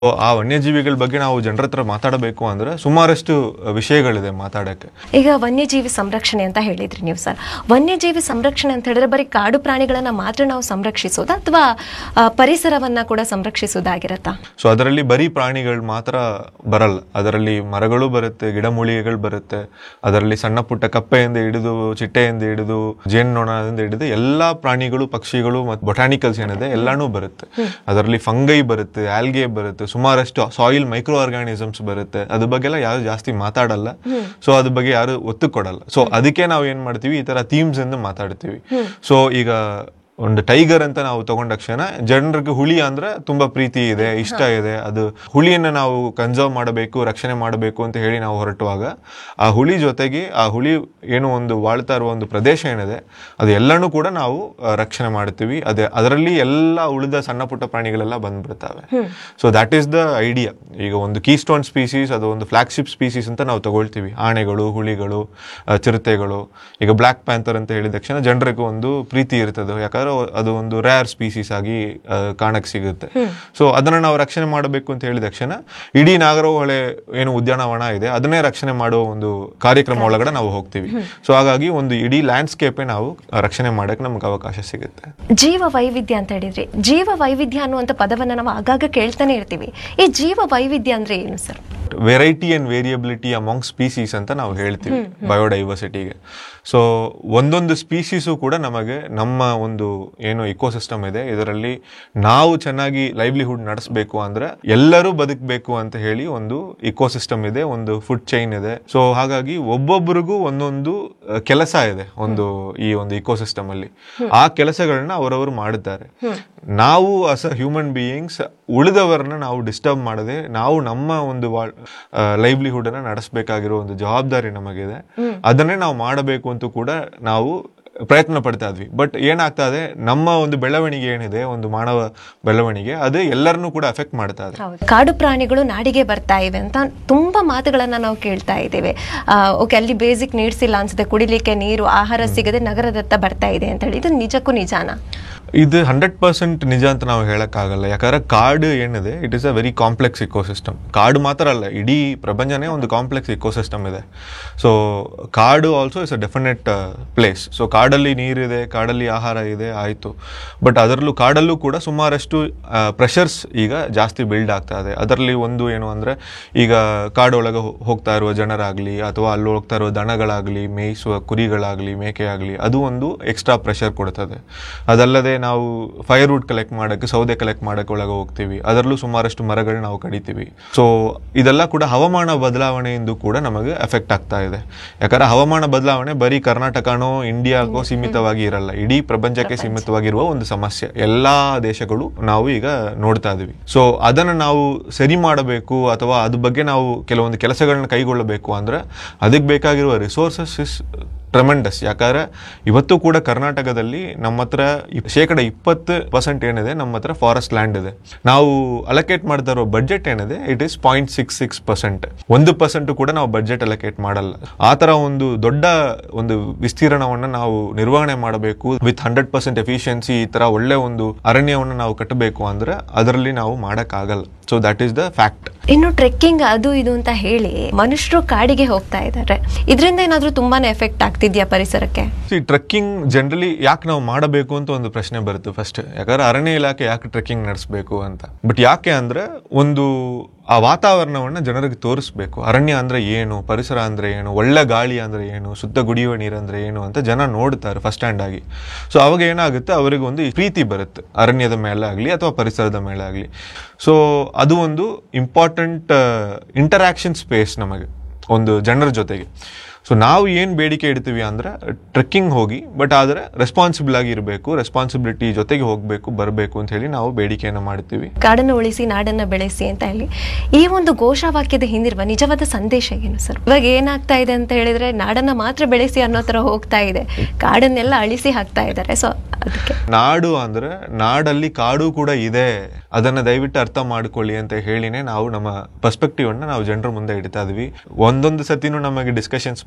ಆ ವನ್ಯಜೀವಿಗಳ ಬಗ್ಗೆ ನಾವು ಜನರ ಹತ್ರ ಮಾತಾಡಬೇಕು ಅಂದ್ರೆ ಸುಮಾರಷ್ಟು ವಿಷಯಗಳಿದೆ ಮಾತಾಡಕ್ಕೆ ಈಗ ವನ್ಯಜೀವಿ ಸಂರಕ್ಷಣೆ ಅಂತ ಹೇಳಿದ್ರಿ ನೀವು ಸರ್ ವನ್ಯಜೀವಿ ಸಂರಕ್ಷಣೆ ಅಂತ ಹೇಳಿದ್ರೆ ಬರೀ ಕಾಡು ಪ್ರಾಣಿಗಳನ್ನ ಮಾತ್ರ ನಾವು ಸಂರಕ್ಷಿಸೋದಾ ಅಥವಾ ಆ, ಪರಿಸರವನ್ನ ಕೂಡ ಸಂರಕ್ಷಿಸೋದಾಗಿರತ್ತಾ ಸೊ ಅದರಲ್ಲಿ ಬರೀ ಪ್ರಾಣಿಗಳು ಮಾತ್ರ ಬರಲ್ಲ ಅದರಲ್ಲಿ ಮರಗಳು ಬರುತ್ತೆ ಗಿಡಮೂಲಿಕೆಗಳು ಬರುತ್ತೆ ಅದರಲ್ಲಿ ಸಣ್ಣ ಪುಟ್ಟ ಕಪ್ಪೆಯಿಂದ ಹಿಡಿದು ಚಿಟ್ಟೆಯಿಂದ ಹಿಡಿದು ಜೇನ್ನೊಣದಿಂದ ಹಿಡಿದು ಎಲ್ಲಾ ಪ್ರಾಣಿಗಳು ಪಕ್ಷಿಗಳು ಮತ್ತು ಬೊಟಾನಿಕಲ್ಸ್ ಏನಿದೆ ಎಲ್ಲಾನು ಬರುತ್ತೆ ಅದರಲ್ಲಿ ಫಂಗೈ ಬರುತ್ತೆ ಆಲ್ಗೆ ಬರುತ್ತೆ ಸುಮಾರಷ್ಟು ಸಾಯಿಲ್ ಮೈಕ್ರೋ ಆರ್ಗಾನಿಸಮ್ಸ್ ಬರುತ್ತೆ ಅದ್ರ ಬಗ್ಗೆ ಎಲ್ಲ ಯಾರು ಜಾಸ್ತಿ ಮಾತಾಡಲ್ಲ ಸೊ ಅದ್ರ ಬಗ್ಗೆ ಯಾರು ಒತ್ತು ಕೊಡಲ್ಲ ಸೊ ಅದಕ್ಕೆ ನಾವು ಏನ್ ಮಾಡ್ತೀವಿ ಈ ತರ ಥೀಮ್ಸ್ ಎಂದು ಮಾತಾಡ್ತೀವಿ ಸೊ ಈಗ ಒಂದು ಟೈಗರ್ ಅಂತ ನಾವು ತಗೊಂಡ ತಕ್ಷಣ ಜನರಿಗೆ ಹುಲಿ ಅಂದ್ರೆ ತುಂಬಾ ಪ್ರೀತಿ ಇದೆ ಇಷ್ಟ ಇದೆ ಅದು ಹುಲಿಯನ್ನ ನಾವು ಕನ್ಸರ್ವ್ ಮಾಡಬೇಕು ರಕ್ಷಣೆ ಮಾಡಬೇಕು ಅಂತ ಹೇಳಿ ನಾವು ಹೊರಟುವಾಗ ಆ ಹುಲಿ ಜೊತೆಗೆ ಆ ಹುಲಿ ಏನು ಒಂದು ವಾಳ್ತಾ ಇರುವ ಒಂದು ಪ್ರದೇಶ ಏನಿದೆ ಅದು ಎಲ್ಲನೂ ಕೂಡ ನಾವು ಆ, ರಕ್ಷಣೆ ಮಾಡ್ತೀವಿ ಅದೇ ಅದರಲ್ಲಿ ಎಲ್ಲ ಉಳಿದ ಸಣ್ಣ ಪುಟ್ಟ ಪ್ರಾಣಿಗಳೆಲ್ಲ ಬಂದ್ಬಿಡ್ತವೆ so that is the idea ಈಗ ಒಂದು ಕೀಸ್ಟೋನ್ ಸ್ಪೀಸೀಸ್ ಅದು ಒಂದು ಫ್ಲಾಗ್ಶಿಪ್ ಸ್ಪೀಸೀಸ್ ಅಂತ ನಾವು ತಗೊಳ್ತೀವಿ ಆನೆಗಳು ಹುಲಿಗಳು ಆ, ಚಿರತೆಗಳು ಈಗ ಬ್ಲ್ಯಾಕ್ ಪ್ಯಾಂಥರ್ ಅಂತ ಹೇಳಿದ ತಕ್ಷಣ ಜನರಿಗೆ ಒಂದು ಪ್ರೀತಿ ಇರ್ತದೆ ಯಾಕಂದ್ರೆ ಅದು ಒಂದು ರೇರ್ ಸ್ಪೀಸೀಸ್ ಆಗಿ ಆ, ಕಾಣಕ್ ಸಿಗುತ್ತೆ ಸೊ ಅದನ್ನ ನಾವು ರಕ್ಷಣೆ ಮಾಡಬೇಕು ಅಂತ ಹೇಳಿದ ತಕ್ಷಣ ಇಡೀ ನಾಗರಹೊಳೆ ಏನು ಉದ್ಯಾನವನ ಇದೆ ಅದನ್ನೇ ರಕ್ಷಣೆ ಮಾಡುವ ಒಂದು ಕಾರ್ಯಕ್ರಮ ಒಳಗಡೆ ನಾವು ಹೋಗ್ತೀವಿ ಸೊ ಹಾಗಾಗಿ ಒಂದು ಇಡೀ ಲ್ಯಾಂಡ್ಸ್ಕೇಪೇ ನಾವು ರಕ್ಷಣೆ ಮಾಡಕ್ಕೆ ನಮ್ಗೆ ಅವಕಾಶ ಸಿಗುತ್ತೆ ಜೀವ ವೈವಿಧ್ಯ ಅಂತ ಹೇಳಿದ್ರಿ ಜೀವ ವೈವಿಧ್ಯ ಅನ್ನುವಂಥ ಪದವನ್ನ ನಾವು ಆಗಾಗ ಕೇಳ್ತಾನೆ ಇರ್ತೀವಿ ಈ ಜೀವ ವೈವಿಧ್ಯ ಅಂದ್ರೆ ಏನು sir variety and variability among species ಅಂತ ನಾವು ಹೇಳ್ತೀವಿ ಬಯೋಡೈವರ್ಸಿಟಿಗೆ ಸೊ ಒಂದೊಂದು ಸ್ಪೀಸೀಸು ಕೂಡ ನಮಗೆ ನಮ್ಮ ಒಂದು ಏನು ಇಕೋಸಿಸ್ಟಮ್ ಇದೆ ಇದರಲ್ಲಿ ನಾವು ಚೆನ್ನಾಗಿ ಲೈವ್ಲಿಹುಡ್ ನಡೆಸಬೇಕು ಅಂದ್ರೆ ಎಲ್ಲರೂ ಬದುಕಬೇಕು ಅಂತ ಹೇಳಿ ಒಂದು ಇಕೋಸಿಸ್ಟಮ್ ಇದೆ ಒಂದು ಫುಡ್ ಚೈನ್ ಇದೆ ಸೊ ಹಾಗಾಗಿ ಒಬ್ಬೊಬ್ಬರಿಗೂ ಒಂದೊಂದು ಆ, ಕೆಲಸ ಇದೆ ಒಂದು ಈ ಒಂದು ಇಕೋಸಿಸ್ಟಮ್ ಅಲ್ಲಿ ಆ ಕೆಲಸಗಳನ್ನ ಅವರವರು ಮಾಡುತ್ತಾರೆ ನಾವು ಅಸ್ ಅ ಹ್ಯೂಮನ್ ಬೀಯಿಂಗ್ಸ್ ಉಳಿದವರನ್ನ ನಾವು ಡಿಸ್ಟರ್ಬ್ ಮಾಡದೆ ನಾವು ನಮ್ಮ ಒಂದು ಲೈವ್ಲಿಹುಡ್ ಅನ್ನ ನಡೆಸಬೇಕಾಗಿರೋ ಒಂದು ಜವಾಬ್ದಾರಿ ನಮಗಿದೆ ಅದನ್ನೇ ನಾವು ಮಾಡಬೇಕು ಅಂತ ಕೂಡ ನಾವು ಪ್ರಯತ್ನ ಪಡ್ತಾ ಇದ್ವಿ ಬಟ್ ಏನಾಗ್ತಾ ಇದೆ ನಮ್ಮ ಒಂದು ಬೆಳವಣಿಗೆ ಏನಿದೆ ಒಂದು ಮಾನವ ಬೆಳವಣಿಗೆ ಅದು ಎಲ್ಲರನ್ನೂ ಕೂಡ ಅಫೆಕ್ಟ್ ಮಾಡ್ತಾ ಇದೆ ಹೌದು ಕಾಡು ಪ್ರಾಣಿಗಳು ನಾಡಿಗೆ ಬರ್ತಾ ಇವೆ ಅಂತ ತುಂಬಾ ಮಾತುಗಳನ್ನ ನಾವು ಕೇಳ್ತಾ ಇದ್ದೇವೆ ಓಕೆ ಅಲ್ಲಿ ಬೇಸಿಕ್ ನೀಡ್ಸ್ ಇಲ್ಲ ಅನ್ಸುತ್ತೆ ಕುಡಿಲಿಕ್ಕೆ ನೀರು ಆಹಾರ ಸಿಗದೆ ನಗರದತ್ತ ಬರ್ತಾ ಇದೆ ಅಂತ ಹೇಳಿ ಇದು ನಿಜಕ್ಕೂ ನಿಜಾನಾ ಇದು ಹಂಡ್ರೆಡ್ ಪರ್ಸೆಂಟ್ ನಿಜ ಅಂತ ನಾವು ಹೇಳಕ್ಕಾಗಲ್ಲ ಯಾಕಂದ್ರೆ ಕಾಡು ಏನಿದೆ it is a very complex ecosystem ಕಾಡು ಮಾತ್ರ ಅಲ್ಲ ಇಡೀ ಪ್ರಪಂಚನೇ ಒಂದು ಕಾಂಪ್ಲೆಕ್ಸ್ ಇಕೋಸಿಸ್ಟಮ್ ಇದೆ ಸೊ ಕಾಡು also is a definite place so ಕಾಡಲ್ಲಿ ನೀರಿದೆ ಕಾಡಲ್ಲಿ ಆಹಾರ ಇದೆ ಆಯಿತು ಬಟ್ ಅದರಲ್ಲೂ ಕಾಡಲ್ಲೂ ಕೂಡ ಸುಮಾರಷ್ಟು ಪ್ರೆಷರ್ಸ್ ಈಗ ಜಾಸ್ತಿ ಬಿಲ್ಡ್ ಆಗ್ತಾ ಇದೆ ಅದರಲ್ಲಿ ಒಂದು ಏನು ಅಂದರೆ ಈಗ ಕಾಡೊಳಗೆ ಹೋ- ಹೋಗ್ತಾ ಇರುವ ಜನರಾಗಲಿ ಅಥವಾ ಅಲ್ಲಿ ಹೋಗ್ತಾ ಇರುವ ದನಗಳಾಗಲಿ ಮೇಯಿಸುವ ಕುರಿಗಳಾಗಲಿ ಮೇಕೆ ಆಗಲಿ ಅದು ಒಂದು ಎಕ್ಸ್ಟ್ರಾ ಪ್ರೆಷರ್ ಕೊಡ್ತದೆ ಅದಲ್ಲದೆ ನಾವು ಫೈರ್ ವುಡ್ ಕಲೆಕ್ಟ್ ಮಾಡೋಕ್ಕೆ ಸೌದೆ ಕಲೆಕ್ಟ್ ಮಾಡೋಕ್ಕೆ ಒಳಗೆ ಹೋಗ್ತೀವಿ ಅದರಲ್ಲೂ ಸುಮಾರಷ್ಟು ಮರಗಳನ್ನ ನಾವು ಕಡಿತೀವಿ ಸೊ ಇದೆಲ್ಲ ಕೂಡ ಹವಾಮಾನ ಬದಲಾವಣೆಯಿಂದ ಕೂಡ ನಮಗೆ ಎಫೆಕ್ಟ್ ಆಗ್ತಾ ಇದೆ ಯಾಕಂದ್ರೆ ಹವಾಮಾನ ಬದಲಾವಣೆ ಬರೀ ಕರ್ನಾಟಕನೋ ಇಂಡಿಯಾಗೋ ಸೀಮಿತವಾಗಿ ಇರಲ್ಲ ಇಡೀ ಪ್ರಪಂಚಕ್ಕೆ ಸೀಮಿತವಾಗಿರುವ ಒಂದು ಸಮಸ್ಯೆ ಎಲ್ಲಾ ದೇಶಗಳು ನಾವು ಈಗ ನೋಡ್ತಾ ಇದೀವಿ ಸೊ ಅದನ್ನ ನಾವು ಸರಿ ಮಾಡಬೇಕು ಅಥವಾ ಅದ್ರ ಬಗ್ಗೆ ನಾವು ಕೆಲವೊಂದು ಕೆಲಸಗಳನ್ನ ಕೈಗೊಳ್ಳಬೇಕು ಅಂದ್ರೆ ಅದಕ್ಕೆ ಬೇಕಾಗಿರುವ ರಿಸೋರ್ಸಸ್ ಇಸ್ ಟ್ರಮೆಂಡಸ್ ಯಾಕಂದ್ರೆ ಇವತ್ತು ಕೂಡ ಕರ್ನಾಟಕದಲ್ಲಿ ನಮ್ಮ ಹತ್ರ ಇಪ್- ಶೇಕಡ ಇಪ್ಪತ್ತು ಪರ್ಸೆಂಟ್ ಏನಿದೆ ನಮ್ಮ ಹತ್ರ ಫಾರೆಸ್ಟ್ ಲ್ಯಾಂಡ್ ಇದೆ ನಾವು ಅಲೋಕೇಟ್ ಮಾಡ್ತಾ ಇರೋ ಬಡ್ಜೆಟ್ ಏನಿದೆ it is point six six percent ಒಂದು ಪರ್ಸೆಂಟ್ ಕೂಡ ನಾವು ಬಡ್ಜೆಟ್ ಅಲೋಕೇಟ್ ಮಾಡಲ್ಲ ಆ ತರ ಒಂದು ದೊಡ್ಡ ಒಂದು ವಿಸ್ತೀರ್ಣವನ್ನ ನಾವು ನಿರ್ವಹಣೆ ಮಾಡಬೇಕು ವಿತ್ ಹಂಡ್ರೆಡ್ ಪರ್ಸೆಂಟ್ ಎಫಿಷಿಯನ್ಸಿ ಈ ತರ ಒಳ್ಳೆ ಒಂದು ಅರಣ್ಯವನ್ನು ನಾವು ಕಟ್ಟಬೇಕು ಅಂದ್ರೆ ಅದರಲ್ಲಿ ನಾವು ಮಾಡಕ್ಕಾಗಲ್ಲ so that is the fact ಇನ್ನು ಟ್ರೆಕ್ಕಿಂಗ್ ಅದು ಇದು ಅಂತ ಹೇಳಿ ಮನುಷ್ಯರು ಕಾಡಿಗೆ ಹೋಗ್ತಾ ಇದ್ದಾರೆ ಇದರಿಂದ ಏನಾದ್ರೂ ತುಂಬಾನೇ ಎಫೆಕ್ಟ್ ಆಗ್ತಿದ್ಯಾ ಪರಿಸರಕ್ಕೆ ಸಿ ಟ್ರೆಕ್ಕಿಂಗ್ ಜನರಲಿ ಯಾಕೆ ನಾವು ಮಾಡಬೇಕು ಅಂತ ಒಂದು ಪ್ರಶ್ನೆ ಬರುತ್ತೆ ಫಸ್ಟ್ ಯಾಕಂದ್ರೆ ಅರಣ್ಯ ಇಲಾಖೆ ಯಾಕೆ ಟ್ರೆಕ್ಕಿಂಗ್ ನಡೆಸಬೇಕು ಅಂತ ಬಟ್ ಯಾಕೆ ಅಂದ್ರೆ ಒಂದು ಆ ವಾತಾವರಣವನ್ನ ಜನರಿಗೆ ತೋರಿಸ್ಬೇಕು ಅರಣ್ಯ ಅಂದ್ರೆ ಏನು ಪರಿಸರ ಅಂದ್ರೆ ಏನು ಒಳ್ಳೆ ಗಾಳಿ ಅಂದ್ರೆ ಏನು ಶುದ್ಧ ಕುಡಿಯುವ ನೀರು ಅಂದ್ರೆ ಏನು ಅಂತ ಜನ ನೋಡ್ತಾರೆ ಫಸ್ಟ್ ಹ್ಯಾಂಡ್ ಆಗಿ ಸೊ ಅವಾಗ ಏನಾಗುತ್ತೆ ಅವರಿಗೆ ಒಂದು ಪ್ರೀತಿ ಬರುತ್ತೆ ಅರಣ್ಯದ ಮೇಲೆ ಆಗಲಿ ಅಥವಾ ಪರಿಸರದ ಮೇಲೆ ಆಗಲಿ ಸೊ ಅದು ಒಂದು ಇಂಪಾರ್ಟೆಂಟ್ ಇಂಟರಾಕ್ಷನ್ ಸ್ಪೇಸ್ ನಮಗೆ ಒಂದು ಜನರ ಜೊತೆಗೆ ಸೊ ನಾವು ಏನು ಬೇಡಿಕೆ ಇಡ್ತೀವಿ ಅಂದ್ರೆ ಟ್ರೆಕ್ಕಿಂಗ್ ಹೋಗಿ ಬಟ್ ಆದರೆ ರೆಸ್ಪಾನ್ಸಿಬಲ್ ಆಗಿ ಇರಬೇಕು ರೆಸ್ಪಾನ್ಸಿಬಿಲಿಟಿ ಜೊತೆಗೆ ಹೋಗಬೇಕು ಬರಬೇಕು ಅಂತ ಹೇಳಿ ನಾವು ಬೇಡಿಕೆಯನ್ನು ಮಾಡ್ತೀವಿ ಕಾಡನ್ನು ಉಳಿಸಿ ನಾಡನ್ನ ಬೆಳೆಸಿ ಅಂತ ಹೇಳಿ ಈ ಒಂದು ಘೋಷವಾಕ್ಯದ ಹಿಂದಿರುವ ನಿಜವಾದ ಸಂದೇಶ ಏನು ಸರ್ ಇವಾಗ ಏನಾಗ್ತಾ ಇದೆ ಅಂತ ಹೇಳಿದ್ರೆ ನಾಡನ್ನ ಮಾತ್ರ ಬೆಳೆಸಿ ಅನ್ನೋ ತರ ಹೋಗ್ತಾ ಇದೆ ಕಾಡನ್ನೆಲ್ಲ ಅಳಿಸಿ ಹಾಕ್ತಾ ಇದ್ದಾರೆ ಸೊ ಅದಕ್ಕೆ ನಾಡು ಅಂದ್ರೆ ನಾಡಲ್ಲಿ ಕಾಡು ಕೂಡ ಇದೆ ಅದನ್ನ ದಯವಿಟ್ಟು ಅರ್ಥ ಮಾಡ್ಕೊಳ್ಳಿ ಅಂತ ಹೇಳಿನೇ ನಾವು ನಮ್ಮ ಪರ್ಸ್ಪೆಕ್ಟಿವ್ ಅನ್ನ ನಾವು ಜನರ ಮುಂದೆ ಇಡ್ತಾ ಇದ್ವಿ ಒಂದೊಂದು ಸತಿನೂ ನಮಗೆ ಡಿಸ್ಕಷನ್ಸ್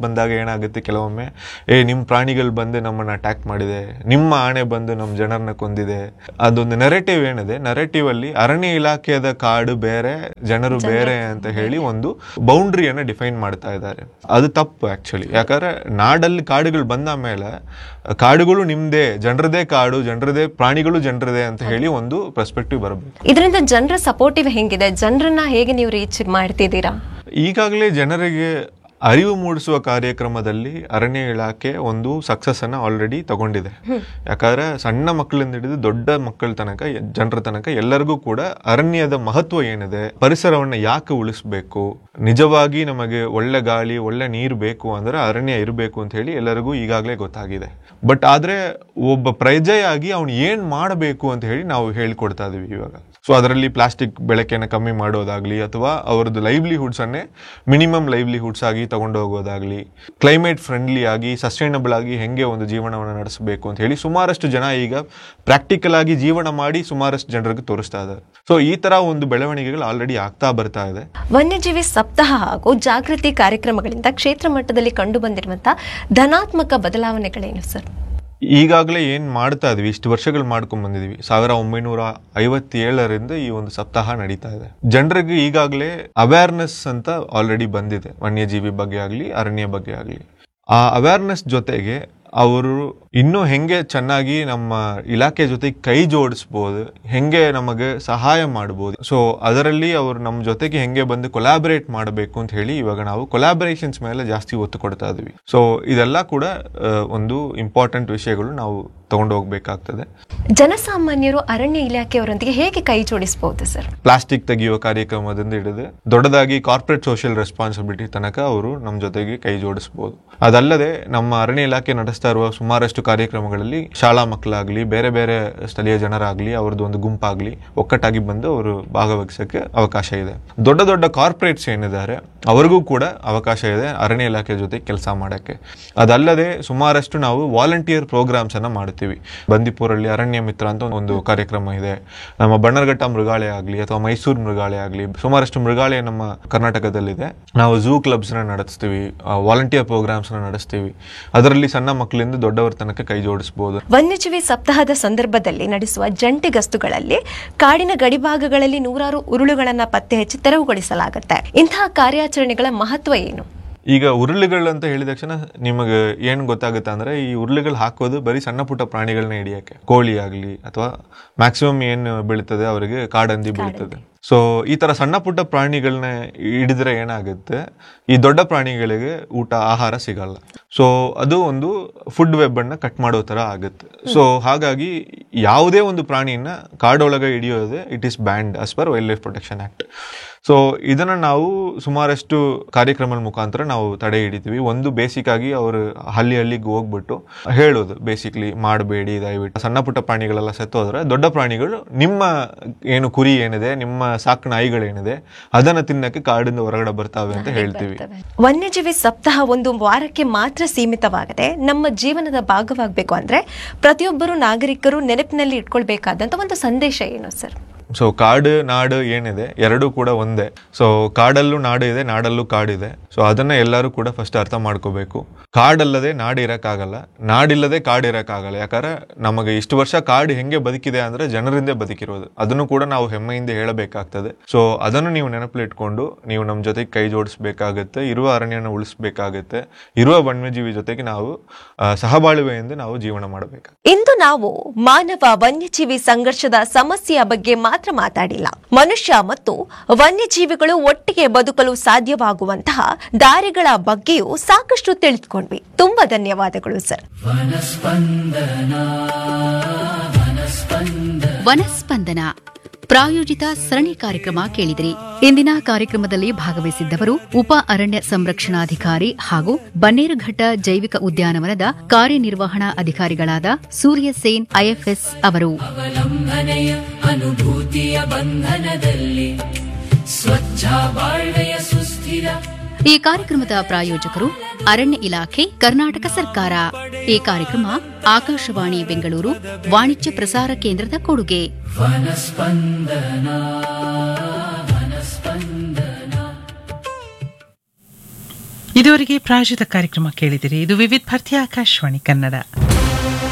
ಬಂದಾಗ ಏನಾಗುತ್ತೆ ಕೆಲವೊಮ್ಮೆ ಏ ನಿಮ್ಮ ಪ್ರಾಣಿಗಳು ಬಂದು ನಮ್ಮನ್ನ ಅಟ್ಯಾಕ್ ಮಾಡಿದೆ ನಿಮ್ಮ ಆಣೆ ಬಂದು ನಮ್ಮ ಜನರನ್ನ ಕೊಂದಿದೆ ಅದೊಂದು ನೆರೆಟಿವ್ ಏನಿದೆ ನೆರೆಟಿವ್ ಅಲ್ಲಿ ಅರಣ್ಯ ಇಲಾಖೆಯ ಕಾಡು ಬೇರೆ ಜನರು ಬೇರೆ ಅಂತ ಹೇಳಿ ಒಂದು ಬೌಂಡ್ರಿಯನ್ನ ಡಿಫೈನ್ ಮಾಡ್ತಾ ಇದ್ದಾರೆ ಅದು ತಪ್ಪು ಆಕ್ಚುಲಿ ಯಾಕಂದ್ರೆ ನಾಡಲ್ಲಿ ಕಾಡುಗಳು ಬಂದ ಮೇಲೆ ಕಾಡುಗಳು ನಿಮ್ದೇ ಜನರದೇ ಕಾಡು ಜನರದೇ ಪ್ರಾಣಿಗಳು ಜನರದೇ ಅಂತ ಹೇಳಿ ಒಂದು ಪರ್ಸ್ಪೆಕ್ಟಿವ್ ಬರಬೇಕು ಇದರಿಂದ ಜನರ ಸಪೋರ್ಟಿವ್ ಹೆಂಗಿದೆ ಜನರನ್ನ ಹೇಗೆ ನೀವು ರೀಚ್ ಮಾಡ್ತಿದ್ದೀರಾ ಈಗಾಗಲೇ ಜನರಿಗೆ ಅರಿವು ಮೂಡಿಸುವ ಕಾರ್ಯಕ್ರಮದಲ್ಲಿ ಅರಣ್ಯ ಇಲಾಖೆ ಒಂದು ಸಕ್ಸಸ್ ಅನ್ನ ಆಲ್ರೆಡಿ ತಗೊಂಡಿದೆ ಯಾಕಂದ್ರೆ ಸಣ್ಣ ಮಕ್ಕಳಿಂದ ಹಿಡಿದು ದೊಡ್ಡ ಮಕ್ಕಳ ತನಕ ಎ- ಜನರ ತನಕ ಎಲ್ಲರಿಗೂ ಕೂಡ ಅರಣ್ಯದ ಮಹತ್ವ ಏನಿದೆ ಪರಿಸರವನ್ನ ಯಾಕೆ ಉಳಿಸ್ಬೇಕು ನಿಜವಾಗಿ ನಮಗೆ ಒಳ್ಳೆ ಗಾಳಿ ಒಳ್ಳೆ ನೀರು ಬೇಕು ಅಂದ್ರೆ ಅರಣ್ಯ ಇರಬೇಕು ಅಂತ ಹೇಳಿ ಎಲ್ಲರಿಗೂ ಈಗಾಗಲೇ ಗೊತ್ತಾಗಿದೆ ಬಟ್ ಆದ್ರೆ ಒಬ್ಬ ಪ್ರಜೆಯಾಗಿ ಅವನು ಏನ್ ಮಾಡಬೇಕು ಅಂತ ಹೇಳಿ ನಾವು ಹೇಳ್ಕೊಡ್ತಾ ಇದೀವಿ ಇವಾಗ ಸೊ ಅದರಲ್ಲಿ ಪ್ಲಾಸ್ಟಿಕ್ ಬೆಳಕೆನ ಕಮ್ಮಿ ಮಾಡೋದಾಗ್ಲಿ ಅಥವಾ ಅವರದ್ದು ಲೈವ್ಲಿಹುಡ್ಸ್ ಅನ್ನೇ ಮಿನಿಮಮ್ ಲೈವ್ಲಿಹುಡ್ಸ್ ಆಗಿ ತಗೊಂಡು ಹೋಗೋದಾಗ್ಲಿ ಕ್ಲೈಮೇಟ್ ಫ್ರೆಂಡ್ಲಿ ಆಗಿ ಸಸ್ಟೈನಬಲ್ ಆಗಿ ಹೆಂಗೆ ಒಂದು ಜೀವನವನ್ನು ನಡೆಸಬೇಕು ಅಂತ ಹೇಳಿ ಸುಮಾರಷ್ಟು ಜನ ಈಗ ಪ್ರಾಕ್ಟಿಕಲ್ ಆಗಿ ಜೀವನ ಮಾಡಿ ಸುಮಾರಷ್ಟು ಜನರಿಗೆ ತೋರಿಸ್ತಾ ಇದ್ದಾರೆ ಸೊ ಈ ತರ ಒಂದು ಬೆಳವಣಿಗೆಗಳು ಆಲ್ರೆಡಿ ಆಗ್ತಾ ಬರ್ತಾ ಇದೆ ವನ್ಯಜೀವಿ ಸಪ್ತಾಹ ಹಾಗೂ ಜಾಗೃತಿ ಕಾರ್ಯಕ್ರಮಗಳಿಂದ ಕ್ಷೇತ್ರ ಮಟ್ಟದಲ್ಲಿ ಕಂಡು ಬಂದಿರುವಂತಹ ಧನಾತ್ಮಕ ಬದಲಾವಣೆಗಳೇನು ಸರ್ ಈಗಾಗಲೇ ಏನ್ ಮಾಡ್ತಾ ಇದೀವಿ ಇಷ್ಟು ವರ್ಷಗಳು ಮಾಡ್ಕೊಂಡ್ ಬಂದಿದೀವಿ ಸಾವಿರ ಒಂಬೈನೂರ ಐವತ್ತೇಳರಿಂದ ಈ ಒಂದು ಸಪ್ತಾಹ ನಡೀತಾ ಇದೆ ಜನರಿಗೆ ಈಗಾಗಲೇ ಅವೇರ್ನೆಸ್ ಅಂತ ಆಲ್ರೆಡಿ ಬಂದಿದೆ ವನ್ಯಜೀವಿ ಬಗ್ಗೆ ಆಗಲಿ ಅರಣ್ಯ ಬಗ್ಗೆ ಆಗಲಿ ಆ ಅವೇರ್ನೆಸ್ ಜೊತೆಗೆ ಅವರು ಇನ್ನೂ ಹೆಂಗೆ ಚೆನ್ನಾಗಿ ನಮ್ಮ ಇಲಾಖೆ ಜೊತೆ ಕೈ ಜೋಡಿಸ್ಬೋದು ಹೆಂಗೆ ನಮಗೆ ಸಹಾಯ ಮಾಡ್ಬೋದು ಸೊ ಅದರಲ್ಲಿ ಅವರು ನಮ್ಮ ಜೊತೆಗೆ ಹೆಂಗೆ ಬಂದು ಕೊಲಾಬರೇಟ್ ಮಾಡಬೇಕು ಅಂತ ಹೇಳಿ ಇವಾಗ ನಾವು ಕೊಲಾಬರೇಷನ್ಸ್ ಮೇಲೆ ಜಾಸ್ತಿ ಒತ್ತು ಕೊಡ್ತಾ ಇದೀವಿ ಸೊ ಇದೆಲ್ಲ ಕೂಡ ಆ, ಒಂದು ಇಂಪಾರ್ಟೆಂಟ್ ವಿಷಯಗಳು ನಾವು ತಗೊಂಡು ಹೋಗ್ಬೇಕಾಗ್ತದೆ ಜನಸಾಮಾನ್ಯರು ಅರಣ್ಯ ಇಲಾಖೆಯವರೊಂದಿಗೆ ಹೇಗೆ ಕೈ ಜೋಡಿಸಬಹುದು ಸರ್ ಪ್ಲಾಸ್ಟಿಕ್ ತೆಗೆಯುವ ಕಾರ್ಯಕ್ರಮದಿಂದ ಹಿಡಿದು ದೊಡ್ಡದಾಗಿ ಕಾರ್ಪೊರೇಟ್ ಸೋಷಿಯಲ್ ರೆಸ್ಪಾನ್ಸಿಬಿಲಿಟಿ ತನಕ ಅವರು ನಮ್ಮ ಜೊತೆಗೆ ಕೈ ಜೋಡಿಸಬಹುದು ಅದಲ್ಲದೆ ನಮ್ಮ ಅರಣ್ಯ ಇಲಾಖೆ ನಡೆಸ್ತಾ ಇರುವ ಸುಮಾರಷ್ಟು ಕಾರ್ಯಕ್ರಮಗಳಲ್ಲಿ ಶಾಲಾ ಮಕ್ಕಳಾಗ್ಲಿ ಬೇರೆ ಬೇರೆ ಸ್ಥಳೀಯ ಜನರಾಗ್ಲಿ ಅವ್ರದ್ದು ಒಂದು ಗುಂಪಾಗ್ಲಿ ಒಕ್ಕಟ್ಟಾಗಿ ಬಂದು ಅವರು ಭಾಗವಹಿಸಕ್ಕೆ ಅವಕಾಶ ಇದೆ ದೊಡ್ಡ ದೊಡ್ಡ ಕಾರ್ಪೊರೇಟ್ಸ್ ಏನಿದ್ದಾರೆ ಅವರಿಗೂ ಕೂಡ ಅವಕಾಶ ಇದೆ ಅರಣ್ಯ ಇಲಾಖೆ ಜೊತೆ ಕೆಲಸ ಮಾಡಕ್ಕೆ ಅದಲ್ಲದೆ ಸುಮಾರಷ್ಟು ನಾವು ವಾಲಂಟಿಯರ್ ಪ್ರೋಗ್ರಾಮ್ಸ್ ಅನ್ನ ಮಾಡ್ತೀವಿ ಬಂದಿಪುರಲ್ಲಿ ಅರಣ್ಯ ಮಿತ್ರ ಅಂತ ಒಂದು ಕಾರ್ಯಕ್ರಮ ಇದೆ ನಮ್ಮ ಬಣ್ಣರ್ಘಟ್ಟ ಮೃಗಾಲಯ ಆಗಲಿ ಅಥವಾ ಮೈಸೂರು ಮೃಗಾಲಯ ಆಗಲಿ ಸುಮಾರಷ್ಟು ಮೃಗಾಲಯ ನಮ್ಮ ಕರ್ನಾಟಕದಲ್ಲಿದೆ ನಾವು ಝೂ ಕ್ಲಬ್ಸ್ ನ ನಡೆಸ್ತೀವಿ ವಾಲಂಟಿಯರ್ ಪ್ರೋಗ್ರಾಮ್ಸ್ ನ ನಡೆಸ್ತೀವಿ ಅದರಲ್ಲಿ ಸಣ್ಣ ಮಕ್ಕಳಿಂದ ದೊಡ್ಡವರ ತನಕ ಕೈ ಜೋಡಿಸಬಹುದು ವನ್ಯಜೀವಿ ಸಪ್ತಾಹದ ಸಂದರ್ಭದಲ್ಲಿ ನಡೆಸುವ ಜಂಟಿ ಗಸ್ತುಗಳಲ್ಲಿ ಕಾಡಿನ ಗಡಿಭಾಗಗಳಲ್ಲಿ ನೂರಾರು ಉರುಳುಗಳನ್ನ ಪತ್ತೆ ಹಚ್ಚಿ ತೆರವುಗೊಳಿಸಲಾಗುತ್ತೆ ಇಂತಹ ಕಾರ್ಯಾಚರಣೆಗಳ ಮಹತ್ವ ಏನು ಈಗ ಉರುಳುಗಳು ಅಂತ ಹೇಳಿದ ತಕ್ಷಣ ನಿಮಗೆ ಏನು ಗೊತ್ತಾಗುತ್ತೆ ಅಂದ್ರೆ ಈ ಉರುಳುಗಳು ಹಾಕೋದು ಬರೀ ಸಣ್ಣ ಪುಟ್ಟ ಪ್ರಾಣಿಗಳನ್ನ ಹಿಡಿಯಕ್ಕೆ ಕೋಳಿ ಆಗಲಿ ಅಥವಾ ಮ್ಯಾಕ್ಸಿಮಮ್ ಏನು ಬೀಳ್ತದೆ ಅವರಿಗೆ ಕಾಡಂದಿ ಬೀಳ್ತದೆ ಸೊ ಈ ತರ ಸಣ್ಣ ಪುಟ್ಟ ಪ್ರಾಣಿಗಳನ್ನ ಹಿಡಿದ್ರೆ ಏನಾಗುತ್ತೆ ಈ ದೊಡ್ಡ ಪ್ರಾಣಿಗಳಿಗೆ ಊಟ ಆಹಾರ ಸಿಗಲ್ಲ ಸೊ ಅದು ಒಂದು ಫುಡ್ ವೆಬ್ ಅನ್ನ ಕಟ್ ಮಾಡೋ ತರ ಆಗುತ್ತೆ ಸೊ ಹಾಗಾಗಿ ಯಾವುದೇ ಒಂದು ಪ್ರಾಣಿಯನ್ನ ಕಾಡೊಳಗೆ ಹಿಡಿಯೋದೆ it is banned as per wild life protection act so ಇದನ್ನ ನಾವು ಸುಮಾರಷ್ಟು ಕಾರ್ಯಕ್ರಮದ ಮುಖಾಂತರ ನಾವು ತಡೆ ಹಿಡಿತೀವಿ ಒಂದು ಬೇಸಿಕ್ ಆಗಿ ಅವರು ಹಳ್ಳಿ ಹಳ್ಳಿಗೆ ಹೋಗ್ಬಿಟ್ಟು ಹೇಳೋದು ಬೇಸಿಕ್ಲಿ ಮಾಡಬೇಡಿ ದಯವಿಟ್ಟು ಸಣ್ಣ ಪುಟ್ಟ ಪ್ರಾಣಿಗಳೆಲ್ಲ ಸತ್ತೋದ್ರೆ ದೊಡ್ಡ ಪ್ರಾಣಿಗಳು ನಿಮ್ಮ ಏನು ಕುರಿ ಏನಿದೆ ನಿಮ್ಮ ಸಾಕು ನಾಯಿಗಳೇನಿದೆ ಅದನ್ನ ತಿನ್ನಕ್ಕೆ ಕಾಡಿಂದ ಹೊರಗಡೆ ಬರ್ತಾವೆ ಅಂತ ಹೇಳ್ತೀವಿ ವನ್ಯಜೀವಿ ಸಪ್ತಾಹ ಒಂದು ವಾರಕ್ಕೆ ಮಾತ್ರ ಸೀಮಿತವಾಗದೆ ನಮ್ಮ ಜೀವನದ ಭಾಗವಾಗಬೇಕು ಅಂದ್ರೆ ಪ್ರತಿಯೊಬ್ಬರು ನಾಗರಿಕರು ನೆನಪಿನಲ್ಲಿ ಇಟ್ಕೊಳ್ಬೇಕಾದಂತ ಒಂದು ಸಂದೇಶ ಏನು ಸರ್ ಸೊ ಕಾಡು ನಾಡು ಏನಿದೆ ಎರಡೂ ಕೂಡ ಒಂದೇ ಸೊ ಕಾಡಲ್ಲೂ ನಾಡು ಇದೆ ನಾಡಲ್ಲೂ ಕಾಡಿದೆ ಸೊ ಅದನ್ನ ಎಲ್ಲರೂ ಕೂಡ ಫಸ್ಟ್ ಅರ್ಥ ಮಾಡ್ಕೋಬೇಕು ಕಾಡಲ್ಲದೆ ನಾಡು ಇರಕ್ಕಾಗಲ್ಲ ನಾಡಿಲ್ಲದೆ ಕಾಡು ಇರಕ್ಕಾಗಲ್ಲ ಯಾಕಂದ್ರೆ ನಮಗೆ ಇಷ್ಟು ವರ್ಷ ಕಾಡು ಹೆಂಗೆ ಬದುಕಿದೆ ಅಂದ್ರೆ ಜನರಿಂದ ಬದುಕಿರೋದು ಅದನ್ನು ಕೂಡ ನಾವು ಹೆಮ್ಮೆಯಿಂದ ಹೇಳಬೇಕಾಗ್ತದೆ ಸೊ ಅದನ್ನು ನೀವು ನೆನಪಲ್ಲಿಟ್ಕೊಂಡು ನೀವು ನಮ್ಮ ಜೊತೆಗೆ ಕೈ ಜೋಡಿಸ್ಬೇಕಾಗತ್ತೆ ಇರುವ ಅರಣ್ಯನ ಉಳಿಸ್ಬೇಕಾಗತ್ತೆ ಇರುವ ವನ್ಯಜೀವಿ ಜೊತೆಗೆ ನಾವು ಆ, ಸಹಬಾಳ್ವೆಯಿಂದ ನಾವು ಜೀವನ ಮಾಡಬೇಕು ಇಂದು ನಾವು ಮಾನವ ವನ್ಯಜೀವಿ ಸಂಘರ್ಷದ ಸಮಸ್ಯೆಯ ಬಗ್ಗೆ ಮಾತ್ರ ಮಾತಾಡಿಲ್ಲ ಮನುಷ್ಯ ಮತ್ತು ವನ್ಯಜೀವಿಗಳು ಒಟ್ಟಿಗೆ ಬದುಕಲು ಸಾಧ್ಯವಾಗುವಂತಹ ದಾರಿಗಳ ಬಗ್ಗೆಯೂ ಸಾಕಷ್ಟು ತಿಳಿದುಕೊಂಡ್ವಿ ತುಂಬಾ ಧನ್ಯವಾದಗಳು ಸರ್ ವನಸ್ಪಂದನ ಪ್ರಾಯೋಜಿತ ಸರಣಿ ಕಾರ್ಯಕ್ರಮ ಕೇಳಿದಿರಿ ಇಂದಿನ ಕಾರ್ಯಕ್ರಮದಲ್ಲಿ ಭಾಗವಹಿಸಿದ್ದವರು ಉಪ ಅರಣ್ಯ ಸಂರಕ್ಷಣಾಧಿಕಾರಿ ಹಾಗೂ ಬನ್ನೇರುಘಟ್ಟ ಜೈವಿಕ ಉದ್ಯಾನವನದ ಕಾರ್ಯನಿರ್ವಹಣಾ ಅಧಿಕಾರಿಗಳಾದ ಸೂರ್ಯ ಸೇನ್ ಐಎಫ್ಎಸ್ ಅವರು ಅವಲಂಬನೆಯ ಅನುಭೂತಿಯ ಬಂಧನದಲ್ಲಿ ಸ್ವಚ್ಛ ಬಾಳ್ವೆಯ ಸುಸ್ಥಿರ ಈ ಕಾರ್ಯಕ್ರಮದ ಪ್ರಾಯೋಜಕರು ಅರಣ್ಯ ಇಲಾಖೆ ಕರ್ನಾಟಕ ಸರ್ಕಾರ ಈ ಕಾರ್ಯಕ್ರಮ ಆಕಾಶವಾಣಿ ಬೆಂಗಳೂರು ವಾಣಿಜ್ಯ ಪ್ರಸಾರ ಕೇಂದ್ರದ ಕೊಡುಗೆ ವನಸ್ಪಂದನ ವನಸ್ಪಂದನ ಇದುವರೆಗೆ ಪ್ರಾಯೋಜಿತ ಕಾರ್ಯಕ್ರಮ ಕೇಳಿದಿರಿ ಇದು ವಿವಿಧ ಭಾರತೀಯ ಆಕಾಶವಾಣಿ ಕನ್ನಡ